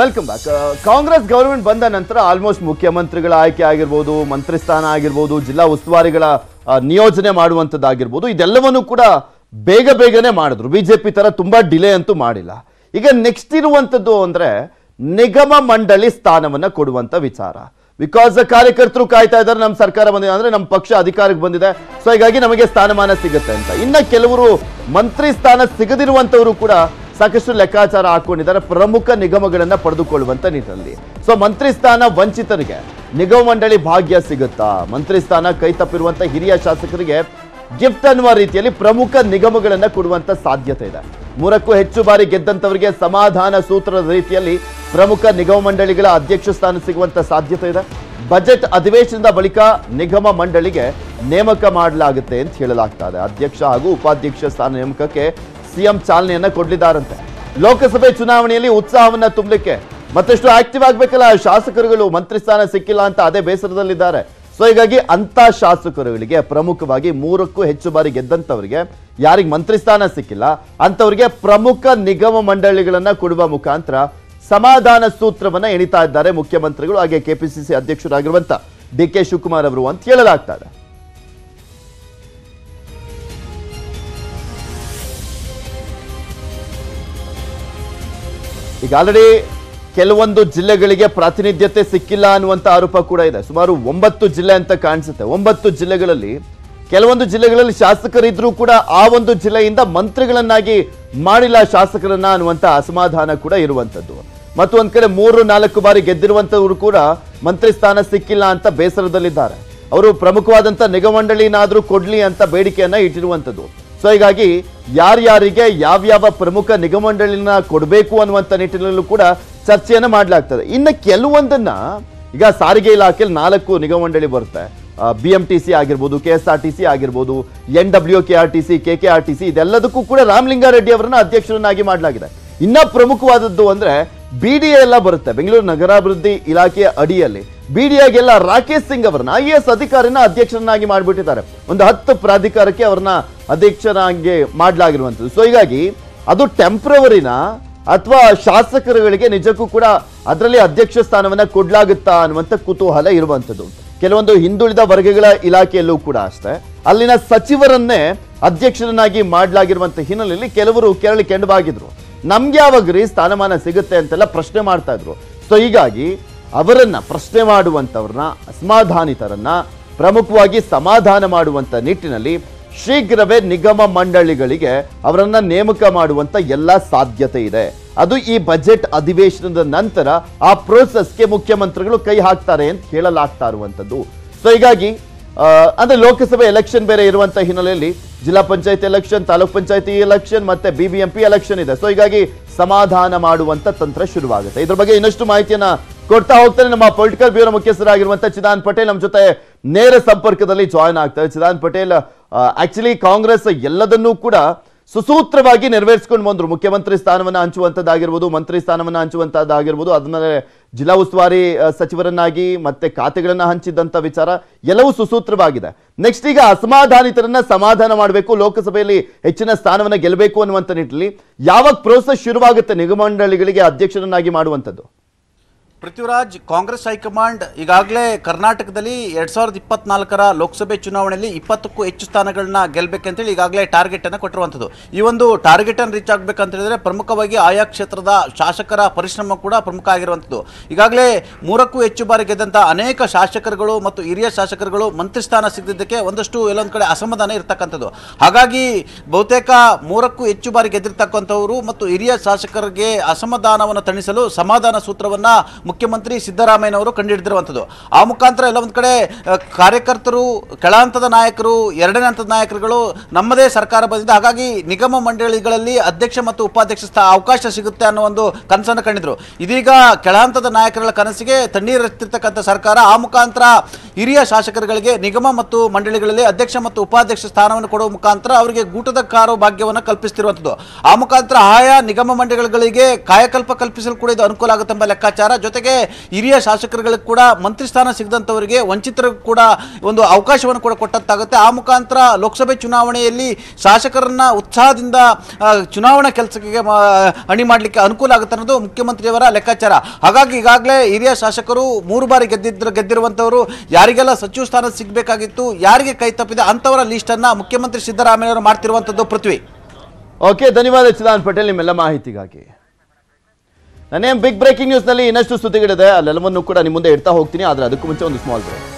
welcome back Congress government ಬಂದ ನಂತರ almost ಮುಖ್ಯಮಂತ್ರಿಗಳ ಆಯ್ಕೆ ಆಗಿರ್ಬೋದು ಮಂತ್ರಿ ಸ್ಥಾನ ಆಗಿರ್ಬೋದು ಜಿಲ್ಲಾ ಉಸ್ತುವಾರಿಗಳ ಆ, ನಿಯೋಜನೆ ಮಾಡುವಂಥದ್ದಾಗಿರ್ಬೋದು ಇದೆಲ್ಲವನ್ನು ಕೂಡ ಬೇಗ ಬೇಗನೆ ಮಾಡಿದ್ರು ಬಿಜೆಪಿ ತರ ತುಂಬಾ ಡಿಲೇ ಅಂತೂ ಮಾಡಿಲ್ಲ ಈಗ ನೆಕ್ಸ್ಟ್ ಇರುವಂಥದ್ದು ಅಂದ್ರೆ ನಿಗಮ ಮಂಡಳಿ ಸ್ಥಾನವನ್ನ ಕೊಡುವಂತ ವಿಚಾರ ಬಿಕಾಸ್ ಕಾರ್ಯಕರ್ತರು ಕಾಯ್ತಾ ಇದ್ದಾರೆ ನಮ್ಮ ಸರ್ಕಾರ ಬಂದಿದೆ ಅಂದ್ರೆ ನಮ್ಮ ಪಕ್ಷ ಅಧಿಕಾರಕ್ಕೆ ಬಂದಿದೆ ಸೊ ಹೀಗಾಗಿ ನಮಗೆ ಸ್ಥಾನಮಾನ ಸಿಗುತ್ತೆ ಅಂತ ಇನ್ನ ಕೆಲವರು ಮಂತ್ರಿ ಸ್ಥಾನ ಸಿಗದಿರುವಂತವರು ಕೂಡ ಸಾಕಷ್ಟು ಲೆಕ್ಕಾಚಾರ ಹಾಕೊಂಡಿದ್ದಾರೆ ಪ್ರಮುಖ ನಿಗಮಗಳನ್ನ ಪಡೆದುಕೊಳ್ಳುವಂತ ನಿಟ್ಟಿನಲ್ಲಿ ಸೊ ಮಂತ್ರಿ ಸ್ಥಾನ ವಂಚಿತರಿಗೆ ನಿಗಮ ಮಂಡಳಿ ಭಾಗ್ಯ ಸಿಗುತ್ತಾ ಮಂತ್ರಿ ಸ್ಥಾನ ಕೈ ತಪ್ಪಿರುವಂತ ಹಿರಿಯ ಶಾಸಕರಿಗೆ ಗಿಫ್ಟ್ ಅನ್ನುವ ರೀತಿಯಲ್ಲಿ ಪ್ರಮುಖ ನಿಗಮಗಳನ್ನ ಕೊಡುವಂತ ಸಾಧ್ಯತೆ ಇದೆ ಮೂರಕ್ಕೂ ಹೆಚ್ಚು ಬಾರಿ ಗೆದ್ದಂತವರಿಗೆ ಸಮಾಧಾನ ಸೂತ್ರದ ರೀತಿಯಲ್ಲಿ ಪ್ರಮುಖ ನಿಗಮ ಮಂಡಳಿಗಳ ಅಧ್ಯಕ್ಷ ಸ್ಥಾನ ಸಿಗುವಂತ ಸಾಧ್ಯತೆ ಇದೆ ಬಜೆಟ್ ಅಧಿವೇಶನದ ಬಳಿಕ ನಿಗಮ ಮಂಡಳಿಗೆ ನೇಮಕ ಮಾಡಲಾಗುತ್ತೆ ಅಂತ ಹೇಳಲಾಗ್ತಾ ಇದೆ ಅಧ್ಯಕ್ಷ ಹಾಗೂ ಉಪಾಧ್ಯಕ್ಷ ಸ್ಥಾನ ನೇಮಕಕ್ಕೆ ಸಿಎಂ ಚಾಲನೆಯನ್ನ ಕೊಡಲಿದ್ದಾರಂತೆ ಲೋಕಸಭೆ ಚುನಾವಣೆಯಲ್ಲಿ ಉತ್ಸಾಹವನ್ನ ತುಂಬಲಿಕ್ಕೆ ಮತ್ತಷ್ಟು ಆಕ್ಟಿವ್ ಆಗ್ಬೇಕಲ್ಲ ಶಾಸಕರುಗಳು ಮಂತ್ರಿ ಸ್ಥಾನ ಸಿಕ್ಕಿಲ್ಲ ಅಂತ ಅದೇ ಬೇಸರದಲ್ಲಿದ್ದಾರೆ ಸೊ ಹೀಗಾಗಿ ಅಂತ ಶಾಸಕರುಗಳಿಗೆ ಪ್ರಮುಖವಾಗಿ ಮೂರಕ್ಕೂ ಹೆಚ್ಚು ಬಾರಿ ಗೆದ್ದಂತವರಿಗೆ ಯಾರಿಗೆ ಮಂತ್ರಿ ಸ್ಥಾನ ಸಿಕ್ಕಿಲ್ಲ ಅಂತವರಿಗೆ ಪ್ರಮುಖ ನಿಗಮ ಮಂಡಳಿಗಳನ್ನ ಕೊಡುವ ಮುಖಾಂತರ ಸಮಾಧಾನ ಸೂತ್ರವನ್ನ ಎಣಿತಾ ಇದ್ದಾರೆ ಮುಖ್ಯಮಂತ್ರಿಗಳು ಹಾಗೆ ಕೆಪಿಸಿಸಿ ಅಧ್ಯಕ್ಷರಾಗಿರುವಂತ ಡಿ ಕೆ ಶಿವಕುಮಾರ್ ಅವರು ಅಂತ ಹೇಳಲಾಗ್ತಾ ಇದೆ ಈಗ ಆಲ್ರೆಡಿ ಕೆಲವೊಂದು ಜಿಲ್ಲೆಗಳಿಗೆ ಪ್ರಾತಿನಿಧ್ಯತೆ ಸಿಕ್ಕಿಲ್ಲ ಅನ್ನುವಂತ ಆರೋಪ ಕೂಡ ಇದೆ ಸುಮಾರು ಒಂಬತ್ತು ಜಿಲ್ಲೆ ಅಂತ ಕಾಣಿಸುತ್ತೆ ಒಂಬತ್ತು ಜಿಲ್ಲೆಗಳಲ್ಲಿ ಕೆಲವೊಂದು ಜಿಲ್ಲೆಗಳಲ್ಲಿ ಶಾಸಕರಿದ್ರೂ ಕೂಡ ಆ ಒಂದು ಜಿಲ್ಲೆಯಿಂದ ಮಂತ್ರಿಗಳನ್ನಾಗಿ ಮಾಡಿಲ್ಲ ಶಾಸಕರನ್ನ ಅನ್ನುವಂತ ಅಸಮಾಧಾನ ಕೂಡ ಇರುವಂತದ್ದು ಮತ್ತು ಒಂದ್ ಕಡೆ ಮೂರು ನಾಲ್ಕು ಬಾರಿ ಗೆದ್ದಿರುವಂತವರು ಕೂಡ ಮಂತ್ರಿ ಸ್ಥಾನ ಸಿಕ್ಕಿಲ್ಲ ಅಂತ ಬೇಸರದಲ್ಲಿದ್ದಾರೆ ಅವರು ಪ್ರಮುಖವಾದಂತ ನಿಗಮಂಡಳಿನಾದ್ರೂ ಕೊಡ್ಲಿ ಅಂತ ಬೇಡಿಕೆಯನ್ನ ಇಟ್ಟಿರುವಂತದ್ದು ಸೊ ಹೀಗಾಗಿ ಯಾರ್ಯಾರಿಗೆ ಯಾವ್ಯಾವ ಪ್ರಮುಖ ನಿಗಮಂಡಳಿನ ಕೊಡಬೇಕು ಅನ್ನುವಂಥ ನಿಟ್ಟಿನಲ್ಲೂ ಕೂಡ ಚರ್ಚೆಯನ್ನ ಮಾಡಲಾಗ್ತದೆ ಇನ್ನು ಕೆಲವೊಂದನ್ನ ಈಗ ಸಾರಿಗೆ ಇಲಾಖೆಯಲ್ಲಿ ನಾಲ್ಕು ನಿಗಮಂಡಳಿ ಬರುತ್ತೆ ಬಿ ಎಂ ಟಿ ಸಿ ಆಗಿರ್ಬೋದು K S R T C ಆಗಿರ್ಬೋದು N W K R T C K K R T C ಇದೆಲ್ಲದಕ್ಕೂ ಕೂಡ ರಾಮಲಿಂಗಾರೆಡ್ಡಿ ಅವರನ್ನ ಅಧ್ಯಕ್ಷರನ್ನಾಗಿ ಮಾಡಲಾಗಿದೆ ಇನ್ನ ಪ್ರಮುಖವಾದದ್ದು ಅಂದ್ರೆ ಬಿ ಡಿ ಎಲ್ಲ ಬರುತ್ತೆ ಬೆಂಗಳೂರು ನಗರಾಭಿವೃದ್ಧಿ ಇಲಾಖೆಯ ಅಡಿಯಲ್ಲಿ ಬಿ ಡಿ ಎಗೆಲ್ಲ ರಾಕೇಶ್ ಸಿಂಗ್ ಅವರನ್ನ ಐ ಎ ಎಸ್ ಅಧಿಕಾರಿನ ಅಧ್ಯಕ್ಷರನ್ನಾಗಿ ಮಾಡಿಬಿಟ್ಟಿದ್ದಾರೆ ಒಂದು ಹತ್ತು ಪ್ರಾಧಿಕಾರಕ್ಕೆ ಅವರನ್ನ ಅಧ್ಯಕ್ಷರಾಗಿ ಮಾಡಲಾಗಿರುವಂಥದ್ದು ಸೊ ಹೀಗಾಗಿ ಅದು ಟೆಂಪ್ರವರಿನ ಅಥವಾ ಶಾಸಕರುಗಳಿಗೆ ನಿಜಕ್ಕೂ ಕೂಡ ಅದರಲ್ಲಿ ಅಧ್ಯಕ್ಷ ಸ್ಥಾನವನ್ನ ಕೊಡ್ಲಾಗುತ್ತಾ ಅನ್ನುವಂಥ ಕುತೂಹಲ ಇರುವಂಥದ್ದು ಕೆಲವೊಂದು ಹಿಂದುಳಿದ ವರ್ಗಗಳ ಇಲಾಖೆಯಲ್ಲೂ ಕೂಡ ಅಷ್ಟೇ ಅಲ್ಲಿನ ಸಚಿವರನ್ನೇ ಅಧ್ಯಕ್ಷರನ್ನಾಗಿ ಮಾಡಲಾಗಿರುವಂತ ಹಿನ್ನೆಲೆಯಲ್ಲಿ ಕೆಲವರು ಕೆರಳಿ ಕೆಂಡವಾಗಿದ್ರು ನಮ್ಗೆ ಯಾವಾಗ್ರಿ ಸ್ಥಾನಮಾನ ಸಿಗುತ್ತೆ ಅಂತೆಲ್ಲ ಪ್ರಶ್ನೆ ಮಾಡ್ತಾ ಇದ್ರು ಸೊ ಹೀಗಾಗಿ ಅವರನ್ನ ಪ್ರಶ್ನೆ ಮಾಡುವಂತವ್ರನ್ನ ಅಸಮಾಧಾನಿತರನ್ನ ಪ್ರಮುಖವಾಗಿ ಸಮಾಧಾನ ಮಾಡುವಂತ ನಿಟ್ಟಿನಲ್ಲಿ ಶೀಘ್ರವೇ ನಿಗಮ ಮಂಡಳಿಗಳಿಗೆ ಅವರನ್ನ ನೇಮಕ ಮಾಡುವಂತ ಎಲ್ಲ ಸಾಧ್ಯತೆ ಇದೆ ಅದು ಈ ಬಜೆಟ್ ಅಧಿವೇಶನದ ನಂತರ ಆ ಪ್ರೋಸೆಸ್ಗೆ ಮುಖ್ಯಮಂತ್ರಿಗಳು ಕೈ ಹಾಕ್ತಾರೆ ಅಂತ ಹೇಳಲಾಗ್ತಾ ಇರುವಂತದ್ದು ಸೊ ಹೀಗಾಗಿ ಆ, ಅಂದ್ರೆ ಲೋಕಸಭೆ ಎಲೆಕ್ಷನ್ ಬೇರೆ ಇರುವಂತ ಹಿನ್ನೆಲೆಯಲ್ಲಿ ಜಿಲ್ಲಾ ಪಂಚಾಯತ್ ಎಲೆಕ್ಷನ್ ತಾಲೂಕ್ ಪಂಚಾಯತಿ ಎಲೆಕ್ಷನ್ ಮತ್ತೆ ಬಿಬಿಎಂಪಿ ಎಲೆಕ್ಷನ್ ಇದೆ ಸೊ ಹೀಗಾಗಿ ಸಮಾಧಾನ ಮಾಡುವಂತ ತಂತ್ರ ಶುರುವಾಗುತ್ತೆ ಇದ್ರ ಬಗ್ಗೆ ಇನ್ನಷ್ಟು ಮಾಹಿತಿಯನ್ನ ಕೊಡ್ತಾ ಹೋಗ್ತಾರೆ ನಮ್ಮ ಪೊಲಿಟಿಕಲ್ ಬ್ಯೂರೋ ಮುಖ್ಯಸ್ಥರಾಗಿರುವಂತ ಚಿದಾನ್ ಪಟೇಲ್ ನಮ್ಮ ಜೊತೆ ನೇರ ಸಂಪರ್ಕದಲ್ಲಿ ಜಾಯ್ನ್ ಆಗ್ತಾರೆ ಚಿದಾನ್ ಪಟೇಲ್ ಆಕ್ಚುಲಿ ಕಾಂಗ್ರೆಸ್ ಎಲ್ಲದನ್ನೂ ಕೂಡ ಸುಸೂತ್ರವಾಗಿ ನೆರವೇರಿಸಿಕೊಂಡು ಬಂದ್ರು ಮುಖ್ಯಮಂತ್ರಿ ಸ್ಥಾನವನ್ನ ಹಂಚುವಂತದ್ದಾಗಿರ್ಬೋದು ಮಂತ್ರಿ ಸ್ಥಾನವನ್ನ ಹಂಚುವಂತದ್ದಾಗಿರ್ಬೋದು ಅದ್ಮೇಲೆ ಜಿಲ್ಲಾ ಉಸ್ತುವಾರಿ ಆ, ಸಚಿವರನ್ನಾಗಿ ಮತ್ತೆ ಖಾತೆಗಳನ್ನ ಹಂಚಿದಂತ ವಿಚಾರ ಎಲ್ಲವೂ ಸುಸೂತ್ರವಾಗಿದೆ ನೆಕ್ಸ್ಟ್ ಈಗ ಅಸಮಾಧಾನಿತರನ್ನ ಸಮಾಧಾನ ಮಾಡಬೇಕು ಲೋಕಸಭೆಯಲ್ಲಿ ಹೆಚ್ಚಿನ ಸ್ಥಾನವನ್ನ ಗೆಲ್ಲಬೇಕು ಅನ್ನುವಂತ ನಿಟ್ಟಿನಲ್ಲಿ ಯಾವಾಗ ಪ್ರೋಸೆಸ್ ಶುರುವಾಗುತ್ತೆ ನಿಗಮಂಡಳಿಗಳಿಗೆ ಅಧ್ಯಕ್ಷರನ್ನಾಗಿ ಮಾಡುವಂಥದ್ದು ಪೃಥ್ವಿರಾಜ್ ಕಾಂಗ್ರೆಸ್ ಹೈಕಮಾಂಡ್ ಈಗಾಗಲೇ ಕರ್ನಾಟಕದಲ್ಲಿ ಎರಡ್ ಸಾವಿರದ ಇಪ್ಪತ್ನಾಲ್ಕರ ಲೋಕಸಭೆ ಚುನಾವಣೆಯಲ್ಲಿ ಇಪ್ಪತ್ತಕ್ಕೂ ಹೆಚ್ಚು ಸ್ಥಾನಗಳನ್ನ ಗೆಲ್ಲಬೇಕಂತೇಳಿ ಈಗಾಗಲೇ ಟಾರ್ಗೆಟ್ ಅನ್ನು ಕೊಟ್ಟಿರುವಂಥದ್ದು ಈ ಒಂದು ಟಾರ್ಗೆಟ್ ಅನ್ನು ರೀಚ್ ಆಗಬೇಕಂತ ಹೇಳಿದ್ರೆ ಪ್ರಮುಖವಾಗಿ ಆಯಾ ಕ್ಷೇತ್ರದ ಶಾಸಕರ ಪರಿಶ್ರಮ ಕೂಡ ಪ್ರಮುಖ ಆಗಿರುವಂಥದ್ದು ಈಗಾಗಲೇ ಮೂರಕ್ಕೂ ಹೆಚ್ಚು ಬಾರಿ ಗೆದ್ದಂಥ ಅನೇಕ ಶಾಸಕರುಗಳು ಮತ್ತು ಹಿರಿಯ ಶಾಸಕರುಗಳು ಮಂತ್ರಿ ಸ್ಥಾನ ಸಿಗದಿದ್ದಕ್ಕೆ ಒಂದಷ್ಟು ಎಲ್ಲೊಂದು ಕಡೆ ಅಸಮಾಧಾನ ಇರತಕ್ಕಂಥದ್ದು ಹಾಗಾಗಿ ಬಹುತೇಕ ಮೂರಕ್ಕೂ ಹೆಚ್ಚು ಬಾರಿ ಗೆದ್ದಿರ್ತಕ್ಕಂಥವರು ಮತ್ತು ಹಿರಿಯ ಶಾಸಕರಿಗೆ ಅಸಮಾಧಾನವನ್ನು ತಣಿಸಲು ಸಮಾಧಾನ ಸೂತ್ರವನ್ನ ಮುಖ್ಯಮಂತ್ರಿ ಸಿದ್ದರಾಮಯ್ಯನವರು ಕಂಡುಹಿಡಿದಿರುವಂಥದ್ದು ಆ ಮುಖಾಂತರ ಎಲ್ಲ ಒಂದು ಕಡೆ ಅಹ್, ಕಾರ್ಯಕರ್ತರು ಕೆಳ ಹಂತದ ನಾಯಕರು ಎರಡನೇ ಹಂತದ ನಾಯಕರುಗಳು ನಮ್ಮದೇ ಸರ್ಕಾರ ಬಂದಿದೆ ಹಾಗಾಗಿ ನಿಗಮ ಮಂಡಳಿಗಳಲ್ಲಿ ಅಧ್ಯಕ್ಷ ಮತ್ತು ಉಪಾಧ್ಯಕ್ಷ ಸ್ಥಾ ಅವಕಾಶ ಸಿಗುತ್ತೆ ಅನ್ನೋ ಒಂದು ಕನಸನ್ನು ಕಂಡಿದ್ರು ಇದೀಗ ಕೆಳ ಹಂತದ ನಾಯಕರುಗಳ ಕನಸಿಗೆ ತಣ್ಣೀರು ಎತ್ತಿರ್ತಕ್ಕಂಥ ಸರ್ಕಾರ ಆ ಮುಖಾಂತರ ಹಿರಿಯ ಶಾಸಕರುಗಳಿಗೆ ನಿಗಮ ಮತ್ತು ಮಂಡಳಿಗಳಲ್ಲಿ ಅಧ್ಯಕ್ಷ ಮತ್ತು ಉಪಾಧ್ಯಕ್ಷ ಸ್ಥಾನವನ್ನು ಕೊಡುವ ಮುಖಾಂತರ ಅವರಿಗೆ ಗೂಟದ ಕಾರು ಭಾಗ್ಯವನ್ನು ಕಲ್ಪಿಸ್ತಿರುವಂಥದ್ದು ಆ ಮುಖಾಂತರ ಆಯಾ ನಿಗಮ ಮಂಡಳಿಗಳಿಗೆ ಕಾಯಕಲ್ಪ ಕಲ್ಪಿಸಲು ಕೂಡ ಇದು ಅನುಕೂಲ ಆಗುತ್ತೆ ಎಂಬ ಲೆಕ್ಕಾಚಾರ ಜೊತೆಗೆ ಜೊತೆಗೆ ಹಿರಿಯ ಶಾಸಕರುಗಳಿಗೆ ಕೂಡ ಮಂತ್ರಿ ಸ್ಥಾನ ಸಿಗದಂಥವರಿಗೆ ವಂಚಿತರಿಗೂ ಕೂಡ ಒಂದು ಅವಕಾಶವನ್ನು ಕೂಡ ಕೊಟ್ಟಂತಾಗುತ್ತೆ ಆ ಮುಖಾಂತರ ಲೋಕಸಭೆ ಚುನಾವಣೆಯಲ್ಲಿ ಶಾಸಕರನ್ನ ಉತ್ಸಾಹದಿಂದ ಆ, ಚುನಾವಣಾ ಕೆಲಸಕ್ಕೆ ಮ- ಅಣಿ ಮಾಡಲಿಕ್ಕೆ ಅನುಕೂಲ ಆಗುತ್ತೆ ಅನ್ನೋದು ಮುಖ್ಯಮಂತ್ರಿಯವರ ಲೆಕ್ಕಾಚಾರ ಹಾಗಾಗಿ ಈಗಾಗಲೇ ಹಿರಿಯ ಶಾಸಕರು ಮೂರು ಬಾರಿ ಗೆದ್ದಿದ್ರು ಗೆದ್ದಿರುವಂಥವರು ಯಾರಿಗೆಲ್ಲ ಸಚಿವ ಸ್ಥಾನ ಸಿಗಬೇಕಾಗಿತ್ತು ಯಾರಿಗೆ ಕೈ ತಪ್ಪಿದೆ ಅಂಥವರ ಲಿಸ್ಟನ್ನು ಮುಖ್ಯಮಂತ್ರಿ ಸಿದ್ದರಾಮಯ್ಯವರು ಮಾಡ್ತಿರುವಂಥದ್ದು ಪೃಥ್ವಿ ಓಕೆ ಧನ್ಯವಾದ ಚಿದಾನ್ ಪಟೇಲ್ ನಿಮ್ಮೆಲ್ಲ ಮಾಹಿತಿಗಾಗಿ ನಾನೇನು ಬಿಗ್ ಬ್ರೇಕಿಂಗ್ ನ್ಯೂಸ್ನಲ್ಲಿ ಇನ್ನಷ್ಟು ಸುದ್ದಿಗಳಿದೆ ಅಲ್ಲೆಲ್ಲವನ್ನು ಕೂಡ ನಿಮ್ಮ ಮುಂದೆ ಇಡ್ತಾ ಹೋಗ್ತೀನಿ ಆದರೆ ಅದಕ್ಕೂ ಮುಂಚೆ ಒಂದು ಸ್ಮಾಲ್ ಬ್ರೇಕ್